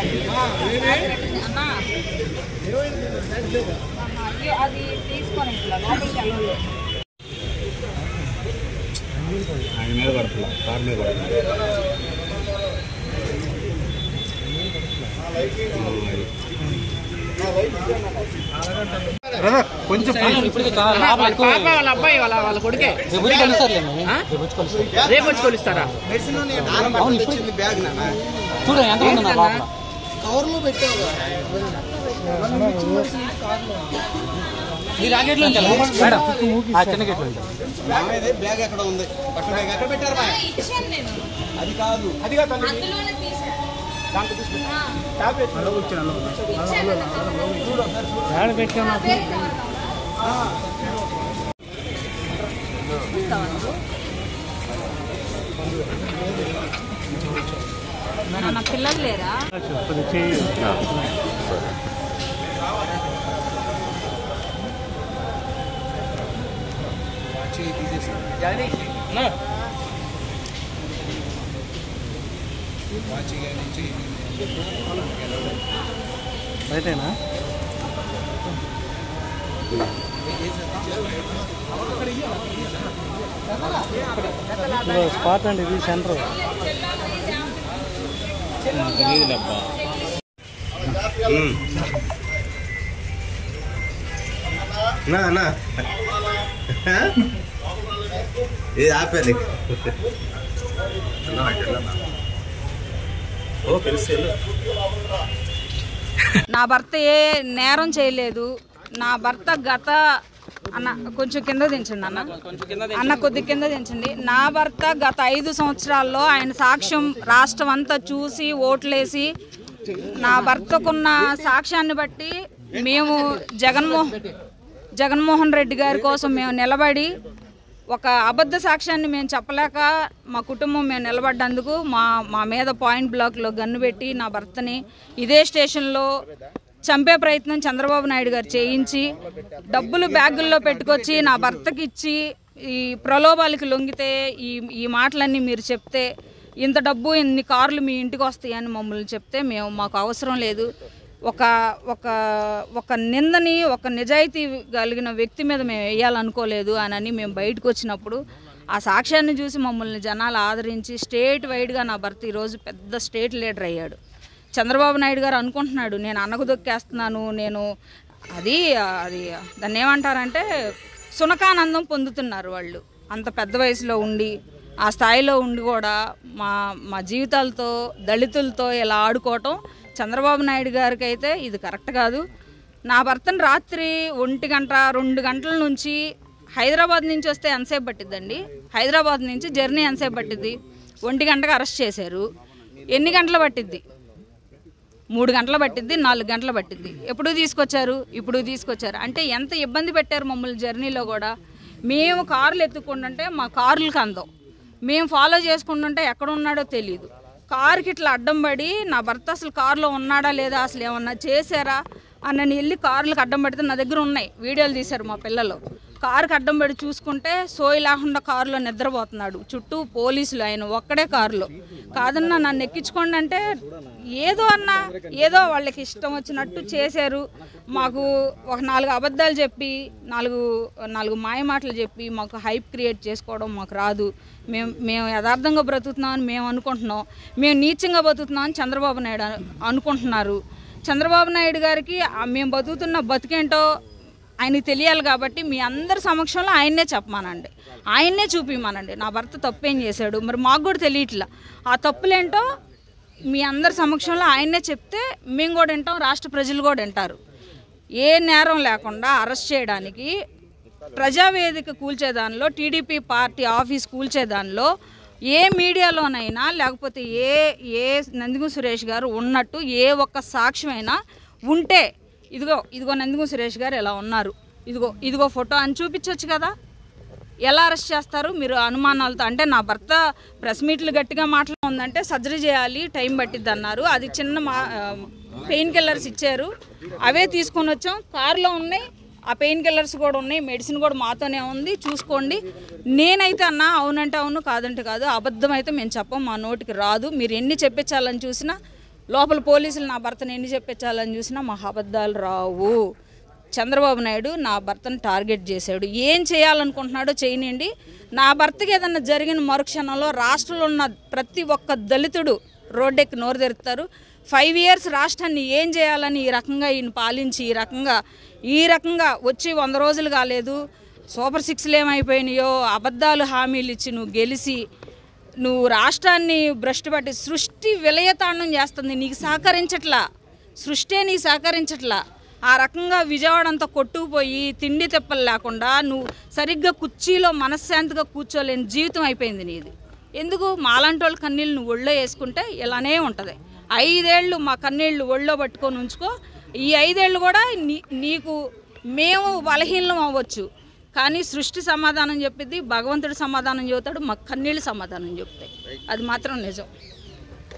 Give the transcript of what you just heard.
అన్నా అయ్యో, అది తీసుకొని ఇట్లా లోపలికి వెళ్ళలేదు ఆయన మీద పడుతున్నా కార్ మీద పడుతున్నా కొంచెం పాప వాళ్ళ అబ్బాయి వాళ్ళ వాళ్ళ కొడుకే రేపు వచ్చి కొలుస్తారా చూడు ఎంత ఉంది నా లోపల ఈ రాకెట్లో నుంచి మేడం ఆ చిన్న గేట్లో నుంచి బ్యాగ్ ఎక్కడ ఉంది పక్కన బ్యాగ్ ఎక్కడ పెట్టారు మా అది కాదు అది కాదు అందులోనే తీసా నా పిల్లలు లేరా రైతేనా స్పాట్ అండి ఇది సెంటర్ నా నా ఇది ఆపేది ఓ తెలుసు నా భర్త ఏ నేరం చేయలేదు నా భర్త గత అన్న కొంచెం కింద దించండి అన్న అన్న కొద్ది కింద దించండి నా భర్త గత ఐదు సంవత్సరాల్లో ఆయన సాక్ష్యం రాష్ట్రం అంతా చూసి ఓట్లేసి నా భర్తకున్న సాక్ష్యాన్ని బట్టి మేము జగన్మోహన్ జగన్మోహన్ రెడ్డి గారి కోసం మేము నిలబడి ఒక అబద్ధ సాక్ష్యాన్ని మేము చెప్పలేక మా కుటుంబం మేము నిలబడ్డందుకు మా మా మీద పాయింట్ బ్లాక్లో గన్ను పెట్టి నా భర్తని ఇదే స్టేషన్లో చంపే ప్రయత్నం చంద్రబాబు నాయుడు గారు చేయించి డబ్బులు బ్యాగుల్లో పెట్టుకొచ్చి నా భర్తకి ఇచ్చి ఈ ప్రలోభాలకి లొంగితే ఈ ఈ మాటలన్నీ మీరు చెప్తే ఇంత డబ్బు ఇన్ని కార్లు మీ ఇంటికి వస్తాయని మమ్మల్ని చెప్తే మేము మాకు అవసరం లేదు ఒక ఒక ఒక నిందని ఒక నిజాయితీ కలిగిన వ్యక్తి మీద మేము వేయాలనుకోలేదు అని మేము బయటకు వచ్చినప్పుడు ఆ సాక్ష్యాన్ని చూసి మమ్మల్ని జనాలు ఆదరించి స్టేట్ వైడ్గా నా భర్త ఈరోజు పెద్ద స్టేట్ లీడర్ అయ్యాడు చంద్రబాబు నాయుడు గారు అనుకుంటున్నాడు నేను అన్నకు దొక్కేస్తున్నాను నేను అది అది దాన్ని ఏమంటారంటే సునకానందం పొందుతున్నారు వాళ్ళు అంత పెద్ద వయసులో ఉండి ఆ స్థాయిలో ఉండి కూడా మా మా జీవితాలతో దళితులతో ఇలా ఆడుకోవటం చంద్రబాబు నాయుడు గారికి అయితే ఇది కరెక్ట్ కాదు నా భర్తను రాత్రి ఒంటి గంట రెండు గంటల నుంచి హైదరాబాద్ నుంచి వస్తే ఎంతసేపు పట్టిద్దండి హైదరాబాద్ నుంచి జర్నీ ఎంతసేపు పట్టిద్ది ఒంటి గంటకు అరెస్ట్ చేశారు ఎన్ని గంటలు పట్టిద్ది మూడు గంటలు పట్టిద్ది నాలుగు గంటలు పట్టిద్ది ఎప్పుడు తీసుకొచ్చారు ఇప్పుడు తీసుకొచ్చారు అంటే ఎంత ఇబ్బంది పెట్టారు మమ్మల్ని జర్నీలో కూడా మేము కార్లు ఎత్తుకుంటుంటే మా కార్లకు అందం మేము ఫాలో చేసుకుంటుంటే ఎక్కడ ఉన్నాడో తెలియదు కారుకి ఇట్లా అడ్డం పడి నా భర్త అసలు కారులో ఉన్నాడా లేదా అసలు ఏమన్నా చేశారా అన్నని వెళ్ళి కార్లకు అడ్డం పడితే నా దగ్గర ఉన్నాయి వీడియోలు తీశారు మా పిల్లలు కారుకి అడ్డం పడి చూసుకుంటే సోయి లేకుండా కారులో నిద్రపోతున్నాడు చుట్టూ పోలీసులు ఆయన ఒక్కడే కారులో కాదన్నా నన్ను ఎక్కించుకోండి అంటే ఏదో అన్నా ఏదో వాళ్ళకి ఇష్టం వచ్చినట్టు చేశారు మాకు ఒక నాలుగు అబద్ధాలు చెప్పి నాలుగు నాలుగు మాయ మాటలు చెప్పి మాకు హైప్ క్రియేట్ చేసుకోవడం మాకు రాదు మేము మేము యథార్థంగా బ్రతుకుతున్నామని మేము అనుకుంటున్నాం మేము నీచంగా బతుకుతున్నామని చంద్రబాబు నాయుడు అను- అనుకుంటున్నారు చంద్రబాబు నాయుడు గారికి ఆ మేము బతుకుతున్న బతికేంటో ఆయనకి తెలియాలి కాబట్టి మీ అందరి సమక్షంలో ఆయన్నే చెప్పమానండి ఆయన్నే చూపిమనండి నా భర్త తప్పేం చేశాడు మరి మాకు కూడా తెలియట్లా ఆ తప్పులేంటో మీ అందరి సమక్షంలో ఆయన్నే చెప్తే మేము కూడా వింటాం రాష్ట్ర ప్రజలు కూడా వింటారు ఏ నేరం లేకుండా అరెస్ట్ చేయడానికి ప్రజావేదిక కూల్చేదానిలో టీడీపీ పార్టీ ఆఫీస్ కూల్చేదానిలో ఏ మీడియాలోనైనా లేకపోతే ఏ ఏ నందిగు సురేష్ గారు ఉన్నట్టు ఏ ఒక్క సాక్ష్యమైనా ఉంటే ఇదిగో ఇదిగో నందిగు సురేష్ గారు ఎలా ఉన్నారు ఇదిగో ఇదిగో ఫోటో అని చూపించవచ్చు కదా ఎలా అరెస్ట్ చేస్తారు మీరు అనుమానాలతో అంటే నా భర్త ప్రెస్ మీట్లు గట్టిగా మాట్లాడుందంటే సర్జరీ చేయాలి టైం పట్టిద్ది అన్నారు అది చిన్న మా పెయిన్ కిల్లర్స్ ఇచ్చారు అవే తీసుకొని వచ్చాం కారులో ఉన్నాయి ఆ పెయిన్ కిల్లర్స్ కూడా ఉన్నాయి మెడిసిన్ కూడా మాతోనే ఉంది చూసుకోండి నేనైతే అన్నా అవునంటే అవును కాదంటే కాదు అబద్ధం అయితే మేము చెప్పం మా నోటికి రాదు మీరు ఎన్ని చెప్పించాలని చూసినా లోపల పోలీసులు నా భర్తను ఎన్ని చెప్పించాలని చూసినా మా అబద్ధాలు రావు చంద్రబాబు నాయుడు నా భర్తను టార్గెట్ చేశాడు ఏం చేయాలనుకుంటున్నాడో చేయనండి నా భర్తకి ఏదన్నా జరిగిన మరుక్షణంలో రాష్ట్రంలో ఉన్న ప్రతి ఒక్క దళితుడు రోడ్డెక్కి నోరు తెరుస్తారు ఫైవ్ ఇయర్స్ రాష్ట్రాన్ని ఏం చేయాలని ఈ రకంగా ఈయన పాలించి ఈ రకంగా ఈ రకంగా వచ్చి వంద రోజులు కాలేదు సూపర్ సిక్స్లు ఏమైపోయినాయో అబద్ధాలు హామీలు ఇచ్చి నువ్వు గెలిచి నువ్వు రాష్ట్రాన్ని భ్రష్టు పట్టి సృష్టి విలయతాండం చేస్తుంది నీకు సహకరించట్లా సృష్టే నీకు సహకరించట్లా ఆ రకంగా విజయవాడ అంతా కొట్టుకుపోయి తిండి తిప్పలు లేకుండా నువ్వు సరిగ్గా కుర్చీలో మనశ్శాంతిగా కూర్చోలేని జీవితం అయిపోయింది నీది ఎందుకు మాలాంటి వాళ్ళ కన్నీళ్ళు నువ్వు ఒళ్ళో వేసుకుంటే ఇలానే ఉంటుంది ఐదేళ్ళు మా కన్నీళ్ళు ఒళ్ళో పట్టుకొని ఉంచుకో ఈ ఐదేళ్ళు కూడా నీ నీకు మేము బలహీనం అవ్వచ్చు కానీ సృష్టి సమాధానం చెప్పిద్ది భగవంతుడు సమాధానం చెబుతాడు మా కన్నీళ్ళు సమాధానం చెప్తాయి అది మాత్రం నిజం